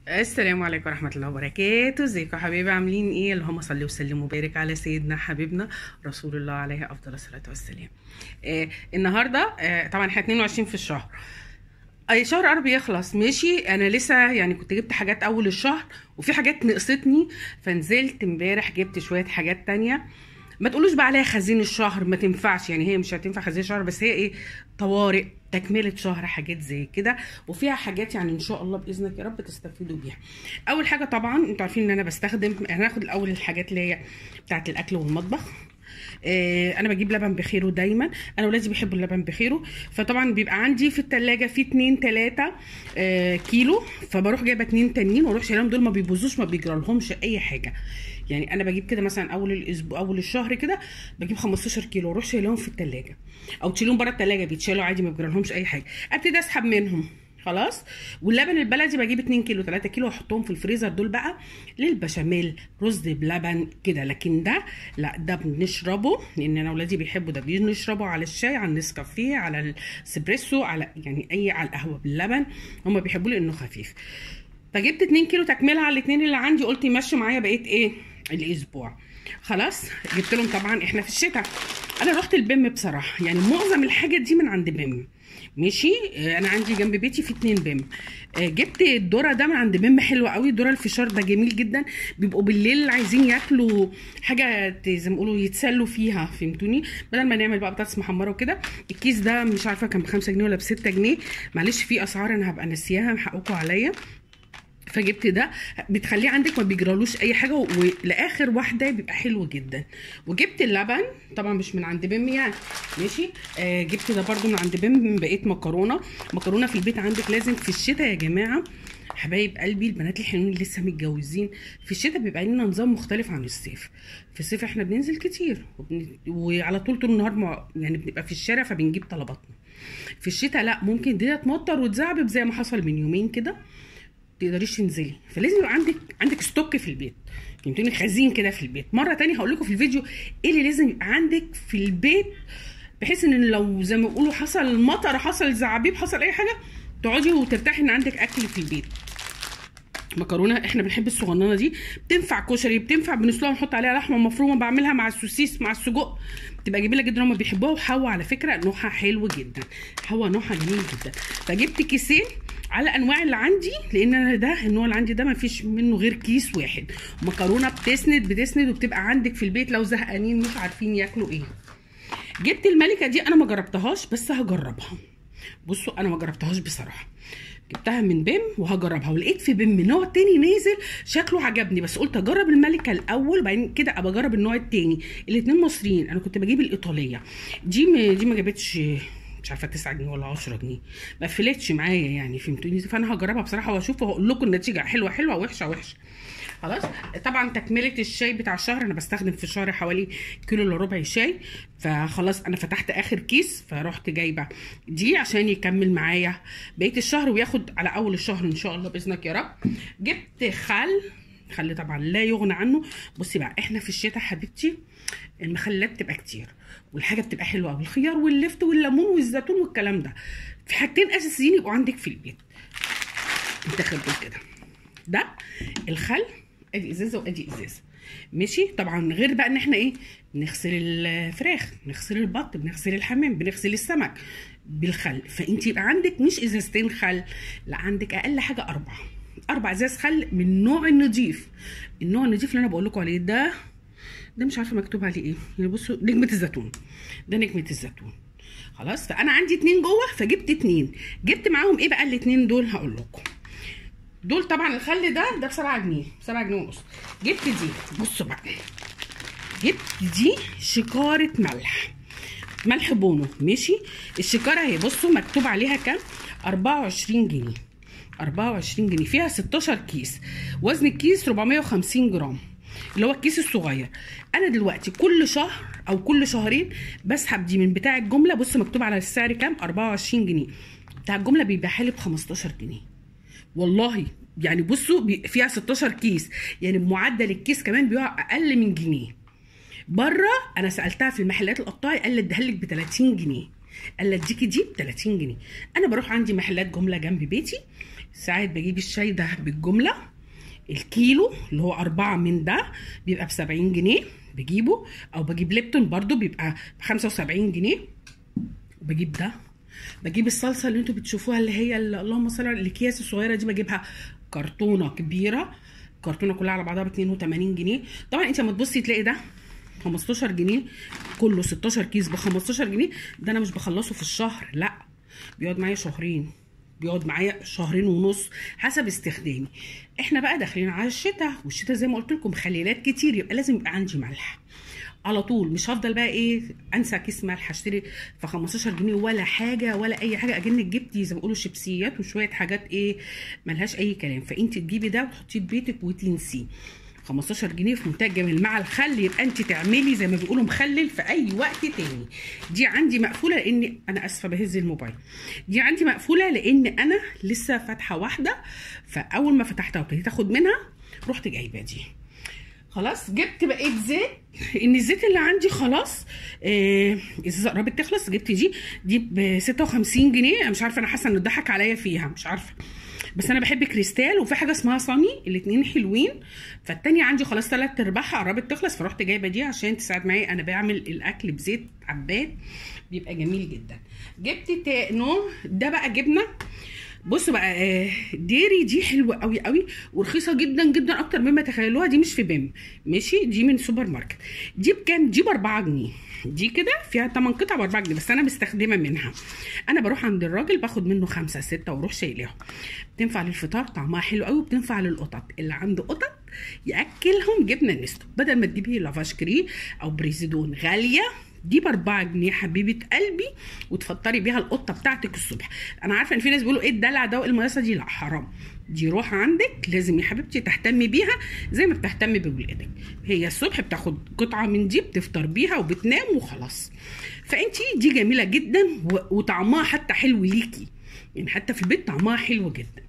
السلام عليكم ورحمة الله وبركاته ازيكم يا حبايبي عاملين ايه اللهم صل وسلم وبارك على سيدنا حبيبنا رسول الله عليه افضل الصلاة والسلام آه النهاردة آه طبعا احنا 22 في الشهر اي شهر قرب يخلص ماشي انا لسه يعني كنت جبت حاجات اول الشهر وفي حاجات نقصتني فنزلت امبارح جبت شوية حاجات تانية ما تقولوش بقى عليها خزين الشهر ما تنفعش يعني هي مش هتنفع خزين الشهر بس هي ايه طوارئ تكملة شهر حاجات زي كده وفيها حاجات يعني ان شاء الله باذنك يا رب تستفيدوا بيها اول حاجه طبعا انتوا عارفين ان انا بستخدم هناخد الاول الحاجات اللي هي بتاعه الاكل والمطبخ آه، انا بجيب لبن بخيره دايما انا ولادي بيحبوا اللبن بخيره فطبعا بيبقى عندي في التلاجة في اتنين تلاتة آه، كيلو فبروح جايبه اتنين تانيين واروح شايلهم دول ما بيبوظوش ما بيجرالهمش اي حاجه يعني انا بجيب كده مثلا اول الاسبوع اول الشهر كده بجيب 15 كيلو واروح شايلهم في التلاجة او تشيلهم بره التلاجة بيتشالوا عادي ما بيجرالهمش اي حاجه ابتدي اسحب منهم خلاص واللبن البلدي بجيب 2 كيلو 3 كيلو واحطهم في الفريزر دول بقى للبشاميل رز بلبن كده لكن ده لا ده بنشربه لان انا اولادي بيحبوا ده بنشربه على الشاي على النسكافيه على الاسبريسو على يعني اي على القهوه باللبن هم بيحبوه لانه خفيف فجبت 2 كيلو تكمله على الاثنين اللي عندي قلت يمشوا معايا بقيت ايه الاسبوع خلاص جبت لهم طبعا احنا في الشتاء انا رحت البيم بصراحه يعني معظم الحاجه دي من عند بيم ماشي آه، انا عندي جنب بيتي في اتنين بيم آه، جبت الذره ده من عند بيم حلو قوي الذره الفشار ده جميل جدا بيبقوا بالليل عايزين ياكلوا حاجه ت- زي ما بيقولوا يتسلوا فيها فهمتوني بدل ما نعمل بقى بطاطس محمره وكده الكيس ده مش عارفه كان ب 5 جنيه ولا ب 6 جنيه معلش في اسعار انا هبقى ناسياها حقكم عليا فجبت ده بتخليه عندك ما بيجرالوش اي حاجه ولاخر واحده بيبقى حلو جدا وجبت اللبن طبعا مش من عند بيم يعني ماشي آه جبت ده برده من عند بيم بقيت مكرونه مكرونه في البيت عندك لازم في الشتاء يا جماعه حبايب قلبي البنات الحلوين اللي لسه متجوزين في الشتاء بيبقى لنا نظام مختلف عن الصيف في الصيف احنا بننزل كتير وبن... وعلى طول طول النهار مع... يعني بنبقى في الشارع فبنجيب طلباتنا في الشتاء لا ممكن الدنيا تمطر وتزعبب زي ما حصل من يومين كده تقدريش تنزلي فلازم يبقى عندك عندك ستوك في البيت فهمتوني خزين كده في البيت مره تانية هقول لكم في الفيديو ايه اللي لازم يبقى عندك في البيت بحيث ان لو زي ما بيقولوا حصل مطر حصل زعابيب حصل اي حاجه تقعدي وترتاحي ان عندك اكل في البيت مكرونه احنا بنحب الصغننه دي بتنفع كشري بتنفع بنسلقها ونحط عليها لحمه مفرومه بعملها مع السوسيس مع السجق بتبقى جميله جدا هم بيحبوها وحوا على فكره نوعها حلو جدا حوا نوعها جميل جدا فجبت كيسين على انواع اللي عندي لان انا ده النوع اللي عندي ده ما فيش منه غير كيس واحد مكرونه بتسند بتسند وبتبقى عندك في البيت لو زهقانين مش عارفين ياكلوا ايه جبت الملكه دي انا ما جربتهاش بس هجربها بصوا انا ما جربتهاش بصراحه جبتها من بيم وهجربها ولقيت في بيم نوع تاني نازل شكله عجبني بس قلت اجرب الملكه الاول وبعدين كده ابقى اجرب النوع التاني الاتنين مصريين انا كنت بجيب الايطاليه دي م... دي ما جابتش مش عارفه 9 جنيه ولا 10 جنيه ما قفلتش معايا يعني فهمتوني فانا هجربها بصراحه واشوف وهقول لكم النتيجه حلوه حلوه وحشه وحشه خلاص طبعا تكمله الشاي بتاع الشهر انا بستخدم في الشهر حوالي كيلو الا ربع شاي فخلاص انا فتحت اخر كيس فرحت جايبه دي عشان يكمل معايا بقيه الشهر وياخد على اول الشهر ان شاء الله باذنك يا رب جبت خل خل طبعا لا يغنى عنه بصي بقى احنا في الشتاء حبيبتي المخلات بتبقى كتير والحاجه بتبقى حلوه قوي الخيار واللفت والليمون والزيتون والكلام ده في حاجتين اساسيين يبقوا عندك في البيت تاخد دول كده ده الخل ادي ازازه وادي ازازه ماشي طبعا غير بقى ان احنا ايه بنغسل الفراخ بنغسل البط بنغسل الحمام بنغسل السمك بالخل فانت يبقى عندك مش ازازتين خل لا عندك اقل حاجه اربعه اربع ازاز خل من النوع النضيف النوع النضيف اللي انا بقول لكم عليه ده ده مش عارفه مكتوب عليه ايه يعني بصوا نجمه الزيتون ده نجمه الزيتون خلاص فانا عندي اتنين جوه فجبت اتنين جبت معاهم ايه بقى الاتنين دول هقول لكم دول طبعا الخل ده ده ب 7 جنيه 7 جنيه ونص جبت دي بصوا بقى جبت دي شكاره ملح ملح بونو ماشي الشكاره اهي بصوا مكتوب عليها كام 24 جنيه 24 جنيه فيها 16 كيس وزن الكيس 450 جرام اللي هو الكيس الصغير انا دلوقتي كل شهر او كل شهرين بسحب دي من بتاع الجمله بص مكتوب على السعر كام 24 جنيه بتاع الجمله بيبيع حالي ب 15 جنيه والله يعني بصوا بي- فيها 16 كيس يعني بمعدل الكيس كمان بيقع اقل من جنيه بره انا سالتها في المحلات القطاعي قال لي اديها لك ب 30 جنيه قال لي اديكي دي ب 30 جنيه انا بروح عندي محلات جمله جنب بيتي ساعات بجيب الشاي ده بالجمله الكيلو اللي هو أربعة من ده بيبقى بسبعين جنيه بجيبه أو بجيب ليبتون برضو بيبقى بخمسة وسبعين جنيه وبجيب ده بجيب الصلصه اللي انتوا بتشوفوها اللي هي ال- اللهم صل على الاكياس الصغيره دي بجيبها كرتونه كبيره كرتونه كلها على بعضها ب 82 جنيه طبعا انت لما تبصي تلاقي ده 15 جنيه كله 16 كيس ب 15 جنيه ده انا مش بخلصه في الشهر لا بيقعد معايا شهرين بيقعد معايا شهرين ونص حسب استخدامي احنا بقى داخلين على الشتاء والشتاء زي ما قلت لكم مخللات كتير يبقى لازم يبقى عندي ملح على طول مش هفضل بقى ايه انسى كيس ملح اشتري في 15 جنيه ولا حاجه ولا اي حاجه اجنك جبتي زي ما بيقولوا شيبسيات وشويه حاجات ايه ملهاش اي كلام فانت تجيبي ده وتحطيه في بيتك وتنسيه 15 جنيه في منتهى الجمال مع الخل يبقى انت تعملي زي ما بيقولوا مخلل في اي وقت تاني دي عندي مقفوله لان انا اسفه بهز الموبايل دي عندي مقفوله لان انا لسه فاتحه واحده فاول ما فتحتها وابتديت اخد منها رحت جايبه دي خلاص جبت بقيت زيت ان الزيت اللي عندي خلاص آه الزيت قربت تخلص جبت دي دي ب 56 جنيه أنا مش عارفه انا حاسه انه ضحك عليا فيها مش عارفه بس انا بحب كريستال وفي حاجه اسمها صني الاثنين حلوين فالتانية عندي خلاص ثلاث ارباعها قربت تخلص فرحت جايبه دي عشان تساعد معايا انا بعمل الاكل بزيت عباد بيبقى جميل جدا جبت تا- نوع ده بقى جبنه بصوا بقى آه، ديري دي حلوه قوي قوي ورخيصه جدا جدا اكتر مما تخيلوها دي مش في بيم ماشي دي من سوبر ماركت دي بكام دي ب 4 جنيه دي كده فيها 8 قطع ب 4 جنيه بس انا مستخدمه منها انا بروح عند الراجل باخد منه خمسة ستة واروح شايلاهم بتنفع للفطار طعمها حلو قوي وبتنفع للقطط اللي عنده قطط ياكلهم جبنه نستو بدل ما تجيبي لافاش كري او بريزيدون غاليه دي ب 4 جنيه حبيبه قلبي وتفطري بيها القطه بتاعتك الصبح انا عارفه ان في ناس بيقولوا ايه الدلع ده والمقاسه دي لا حرام دي روح عندك لازم يا حبيبتي تهتمي بيها زي ما بتهتمي بولادك هي الصبح بتاخد قطعه من دي بتفطر بيها وبتنام وخلاص فانتي دي جميله جدا و- وطعمها حتى حلو ليكي يعني حتى في البيت طعمها حلو جدا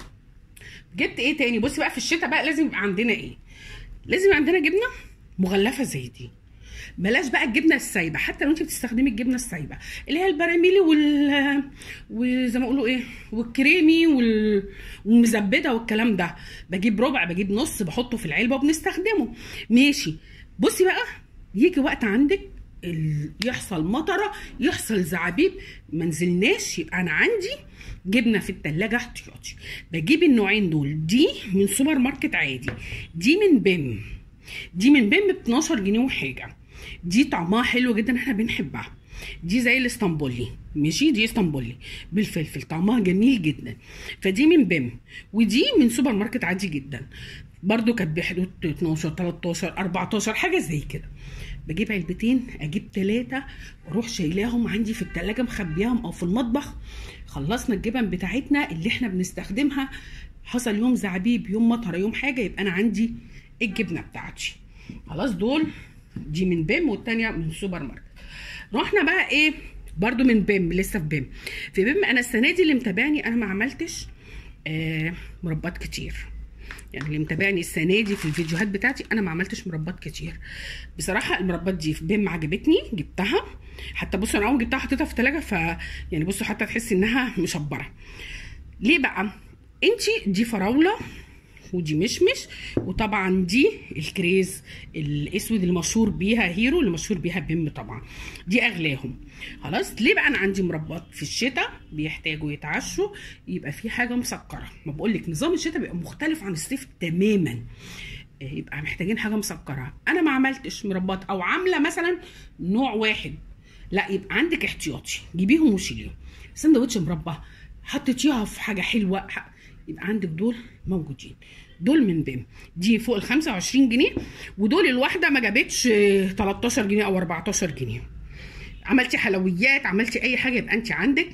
جبت ايه تاني بصي بقى في الشتاء بقى لازم يبقى عندنا ايه لازم يبقى عندنا جبنه مغلفه زي دي بلاش بقى الجبنه السايبه حتى لو انت بتستخدمي الجبنه السايبه اللي هي البراميلي وال وزي ما يقولوا ايه والكريمي وال... والمزبده والكلام ده بجيب ربع بجيب نص بحطه في العلبه وبنستخدمه ماشي بصي بقى يجي وقت عندك ال... يحصل مطره يحصل زعابيب ما نزلناش يبقى انا عندي جبنه في التلاجة احتياطي بجيب النوعين دول دي من سوبر ماركت عادي دي من بيم دي من بيم ب 12 جنيه وحاجه دي طعمها حلو جدا احنا بنحبها دي زي الاسطنبولي ماشي دي اسطنبولي بالفلفل طعمها جميل جدا فدي من بيم ودي من سوبر ماركت عادي جدا برضو كانت بحدود 12 13 14 حاجه زي كده بجيب علبتين اجيب ثلاثه واروح شايلاهم عندي في التلاجة مخبياهم او في المطبخ خلصنا الجبن بتاعتنا اللي احنا بنستخدمها حصل يوم زعبيب يوم مطر يوم حاجه يبقى انا عندي الجبنه بتاعتي خلاص دول دي من بيم والتانية من سوبر ماركت رحنا بقى ايه برضو من بيم لسه في بيم في بيم انا السنه دي اللي متابعني انا ما عملتش آه مربات كتير يعني اللي متابعني السنه دي في الفيديوهات بتاعتي انا ما عملتش مربات كتير بصراحه المربات دي في بيم عجبتني جبتها حتى بصوا انا اول جبتها حطيتها في الثلاجه ف يعني بصوا حتى تحسي انها مشبره ليه بقى انتي دي فراوله ودي مشمش وطبعا دي الكريز الاسود المشهور بيها هيرو اللي مشهور بيها بيم طبعا دي اغلاهم خلاص ليه بقى انا عندي مربات في الشتاء بيحتاجوا يتعشوا يبقى في حاجه مسكره ما بقول لك نظام الشتاء بيبقى مختلف عن الصيف تماما يبقى محتاجين حاجه مسكره انا ما عملتش مربات او عامله مثلا نوع واحد لا يبقى عندك احتياطي جيبيهم وشيليهم سندوتش مربى حطيتيها في حاجه حلوه ح- يبقى عندك دول موجودين دول من بيم دي فوق ال 25 جنيه ودول الواحده ما جابتش آه، 13 جنيه او 14 جنيه عملتي حلويات عملتي اي حاجه يبقى انت عندك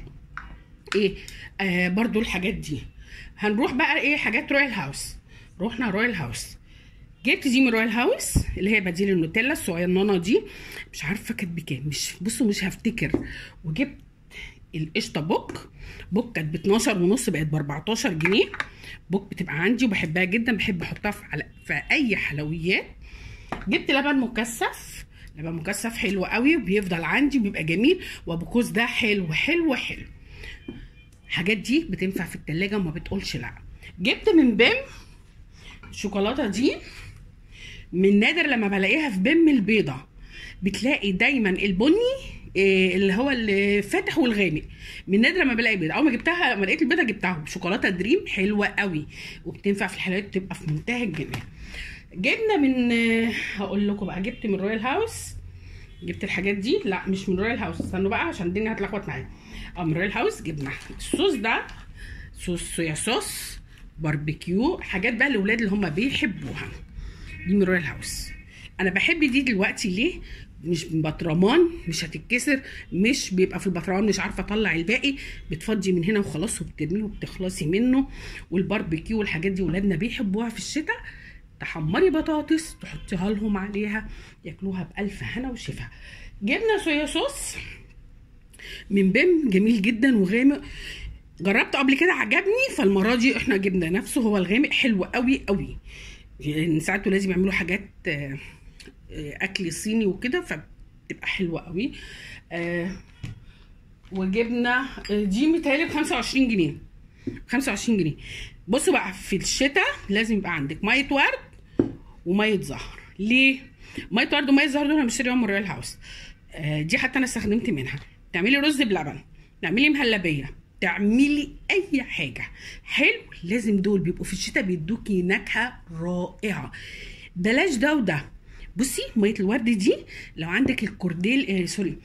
ايه آه برضو الحاجات دي هنروح بقى ايه حاجات رويال هاوس رحنا رويال هاوس جبت دي من رويال هاوس اللي هي بديل النوتيلا الصغننه دي مش عارفه كانت بكام مش بصوا مش هفتكر وجبت القشطه بوك بوك كانت ب 12 ونص بقت ب 14 جنيه بوك بتبقى عندي وبحبها جدا بحب احطها في, على في اي حلويات جبت لبن مكثف لبن مكثف حلو قوي وبيفضل عندي وبيبقى جميل وابو كوز ده حلو حلو حلو الحاجات دي بتنفع في التلاجة وما بتقولش لا جبت من بيم الشوكولاته دي من نادر لما بلاقيها في بيم البيضه بتلاقي دايما البني إيه اللي هو الفاتح والغامق من نادر لما بلاقي بيضه اول ما جبتها لما لقيت البيضه جبتها شوكولاته دريم حلوه قوي وبتنفع في الحلويات بتبقى في منتهى الجمال جبنا من هقول لكم بقى جبت من رويال هاوس جبت الحاجات دي لا مش من رويال هاوس استنوا بقى عشان الدنيا هتلخبط معايا اه من رويال هاوس جبنا الصوص ده صوص صويا صوص باربيكيو حاجات بقى الاولاد اللي هم بيحبوها دي من رويال هاوس انا بحب دي دلوقتي ليه مش بطرمان مش هتتكسر مش بيبقى في البطرمان مش عارفه اطلع الباقي بتفضي من هنا وخلاص وبترميه وبتخلصي منه والباربيكيو والحاجات دي ولادنا بيحبوها في الشتاء تحمري بطاطس تحطيها لهم عليها ياكلوها بالف هنا وشفا جبنا صويا صوص من بيم جميل جدا وغامق جربته قبل كده عجبني فالمره دي احنا جبنا نفسه هو الغامق حلو قوي قوي لان ساعات لازم يعملوا حاجات اكل صيني وكده فبتبقى حلوه قوي وجبنا دي متهيألي ب 25 جنيه 25 جنيه بصوا بقى في الشتاء لازم يبقى عندك ميه ورد وميه زهر ليه ميه ورد وميه زهر دول انا مشتريهم من رويال هاوس دي حتى انا استخدمت منها تعملي رز بلبن تعملي مهلبيه تعملي اي حاجه حلو لازم دول بيبقوا في الشتاء بيدوكي نكهه رائعه بلاش ده وده بصي ميه الورد دي لو عندك الكورديل آه سوري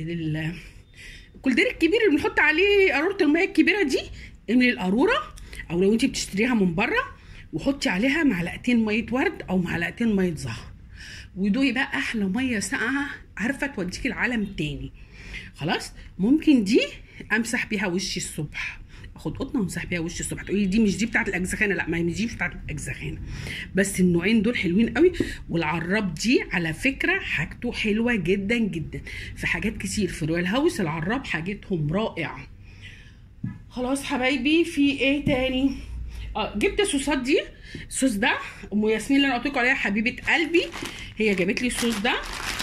الكولدير الكبير اللي بنحط عليه قاروره الميه الكبيره دي املي القاروره او لو انت بتشتريها من بره وحطي عليها معلقتين ميه ورد او معلقتين ميه زهر ودوقي بقى احلى ميه ساقعه عارفه توديكي العالم تاني خلاص ممكن دي امسح بيها وشي الصبح اخد قطنه وامسح بيها وشي الصبح تقولي دي مش دي بتاعت الاجزخانه لا ما هي مش دي بتاعت الاجزخانه بس النوعين دول حلوين قوي والعراب دي على فكره حاجته حلوه جدا جدا في حاجات كتير في رويال هاوس العراب حاجتهم رائعه خلاص حبايبي في ايه تاني اه جبت الصوصات دي الصوص ده ام ياسمين اللي انا قلت لكم عليها حبيبه قلبي هي جابت لي الصوص ده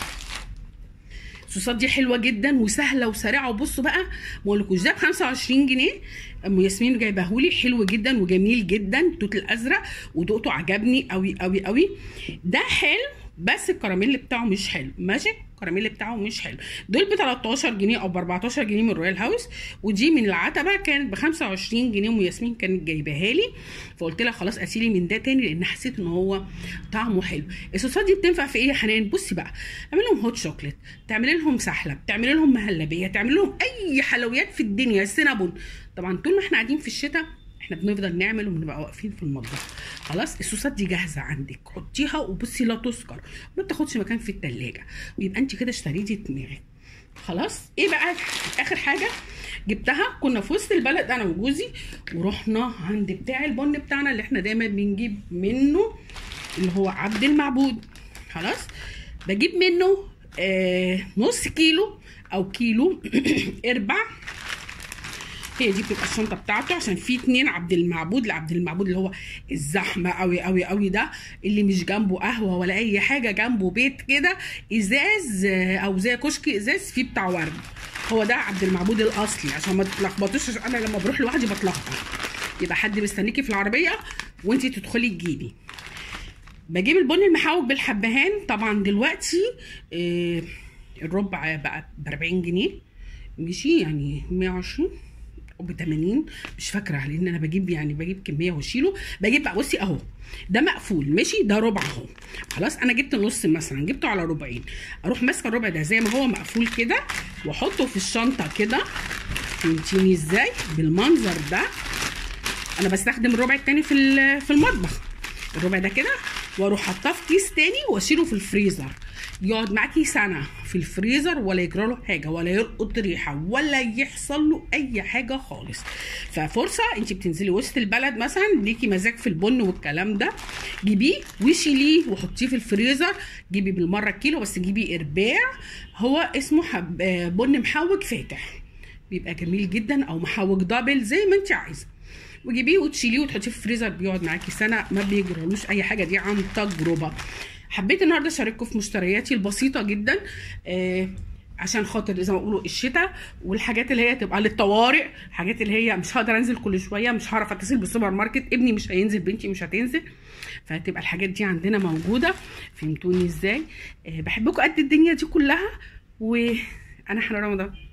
الصوصات دي حلوه جدا وسهله وسريعه وبصوا بقى ما اقولكوش ده ب 25 جنيه ام ياسمين جايباهولي حلو جدا وجميل جدا التوت الازرق ودقته عجبني قوي قوي قوي ده حلو بس الكراميل بتاعه مش حلو ماشي الكراميل بتاعه مش حلو دول ب 13 جنيه او ب 14 جنيه من رويال هاوس ودي من العتبه كانت ب 25 جنيه ام ياسمين كانت جايباها لي فقلت لها خلاص اشيلي من ده تاني لان حسيت ان هو طعمه حلو الصوصات دي بتنفع في ايه يا حنان بصي بقى اعملي لهم هوت شوكليت تعملي لهم سحلب تعملي لهم مهلبيه تعملي لهم اي حلويات في الدنيا سينابون طبعا طول ما احنا قاعدين في الشتاء احنا بنفضل نعمل وبنبقى واقفين في المطبخ خلاص الصوصات دي جاهزه عندك حطيها وبصي لا تذكر ما بتاخدش مكان في التلاجة ويبقى انت كده اشتريتي دماغك خلاص ايه بقى اخر حاجه جبتها كنا في وسط البلد انا وجوزي ورحنا عند بتاع البن بتاعنا اللي احنا دايما بنجيب منه اللي هو عبد المعبود خلاص بجيب منه آه نص كيلو او كيلو اربع هي دي بتبقى الشنطه بتاعته عشان في اتنين عبد المعبود لعبد المعبود اللي هو الزحمه قوي قوي قوي ده اللي مش جنبه قهوه ولا اي حاجه جنبه بيت كده ازاز او زي كشك ازاز فيه بتاع ورد هو ده عبد المعبود الاصلي عشان ما تتلخبطوش عشان انا لما بروح لوحدي بتلخبط يبقى حد مستنيكي في العربيه وانت تدخلي تجيبي بجيب البن المحوج بالحبهان طبعا دلوقتي آه الربع بقى ب 40 جنيه ماشي يعني 120 ب 80 مش فاكره لان انا بجيب يعني بجيب كميه واشيله بجيب بقى بصي اهو ده مقفول ماشي ده ربع اهو خلاص انا جبت نص مثلا جبته على ربعين اروح ماسكه الربع ده زي ما هو مقفول كده واحطه في الشنطه كده فهمتيني ازاي بالمنظر ده انا بستخدم الربع التاني في في المطبخ الربع ده كده واروح حاطاه في كيس تاني واشيله في الفريزر يقعد معاكي سنه في الفريزر ولا يجرى له حاجه ولا يلقط ريحه ولا يحصل له اي حاجه خالص ففرصه انت بتنزلي وسط البلد مثلا ليكي مزاج في البن والكلام ده جيبيه وشيليه وحطيه في الفريزر جيبي بالمره كيلو بس جيبي ارباع هو اسمه حب بن محوج فاتح بيبقى جميل جدا او محوج دبل زي ما انت عايزه وجيبيه وتشيليه وتحطيه في الفريزر بيقعد معاكي سنه ما بيجرالوش اي حاجه دي عن تجربه حبيت النهارده اشارككم في مشترياتي البسيطه جدا آه عشان خاطر زي ما بيقولوا الشتاء والحاجات اللي هي تبقى للطوارئ الحاجات اللي هي مش هقدر انزل كل شويه مش هعرف اتصل بالسوبر ماركت ابني مش هينزل بنتي مش هتنزل فتبقى الحاجات دي عندنا موجوده فهمتوني ازاي آه، بحبكم قد الدنيا دي كلها وانا حنان رمضان